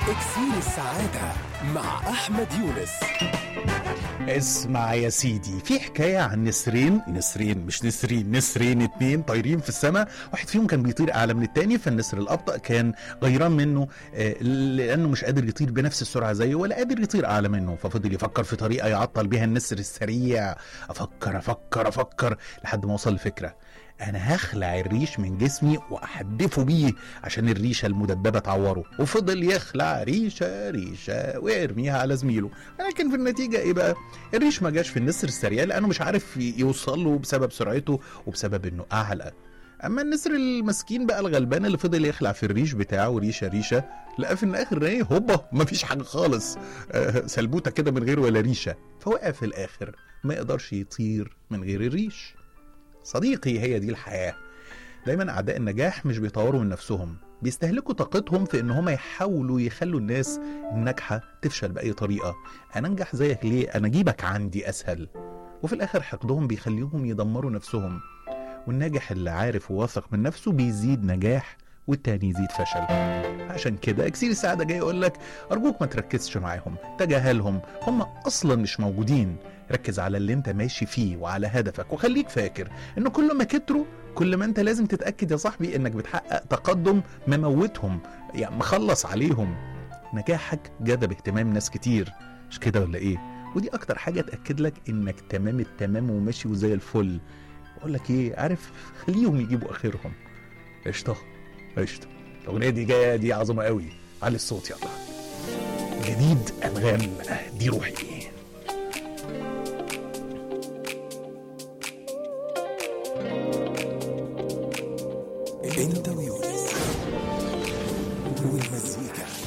إكسير السعادة مع أحمد يونس اسمع يا سيدي في حكاية عن نسرين نسرين مش نسرين نسرين اتنين طايرين في السماء واحد فيهم كان بيطير أعلى من التاني فالنسر الأبطأ كان غيران منه آه، لأنه مش قادر يطير بنفس السرعة زيه ولا قادر يطير أعلى منه ففضل يفكر في طريقة يعطل بيها النسر السريع أفكر أفكر أفكر لحد ما وصل لفكرة أنا هخلع الريش من جسمي وأحدفه بيه عشان الريشة المدببة تعوره وفضل يخلع ريشة ريشة ويرميها على زميله لكن في النتيجة إيه بقى؟ الريش ما جاش في النسر السريع لأنه مش عارف ي- يوصل له بسبب سرعته وبسبب إنه أعلى أما النسر المسكين بقى الغلبان اللي فضل يخلع في الريش بتاعه ريشة ريشة لقى في الآخر إيه هوبا مفيش حاجة خالص آه، سلبوتة كده من غير ولا ريشة فوقع في الآخر ما يقدرش يطير من غير الريش صديقي هي دي الحياة دايما أعداء النجاح مش بيطوروا من نفسهم بيستهلكوا طاقتهم في ان هم يحاولوا يخلوا الناس الناجحة تفشل بأي طريقة انا انجح زيك ليه انا اجيبك عندي اسهل وفي الاخر حقدهم بيخليهم يدمروا نفسهم والناجح اللي عارف وواثق من نفسه بيزيد نجاح والتاني يزيد فشل عشان كده اكسير السعادة جاي يقول لك ارجوك ما تركزش معاهم تجاهلهم هم اصلا مش موجودين ركز على اللي انت ماشي فيه وعلى هدفك وخليك فاكر ان كل ما كتروا كل ما انت لازم تتاكد يا صاحبي انك بتحقق تقدم مموتهم يعني مخلص عليهم نجاحك جذب اهتمام ناس كتير مش كده ولا ايه ودي اكتر حاجه تاكد لك انك تمام التمام وماشي وزي الفل اقول لك ايه عارف خليهم يجيبوا اخرهم قشطه قشطه الاغنيه دي جايه دي عظمه قوي علي الصوت يلا جديد انغام دي روحي أنت ويونس والمزيكا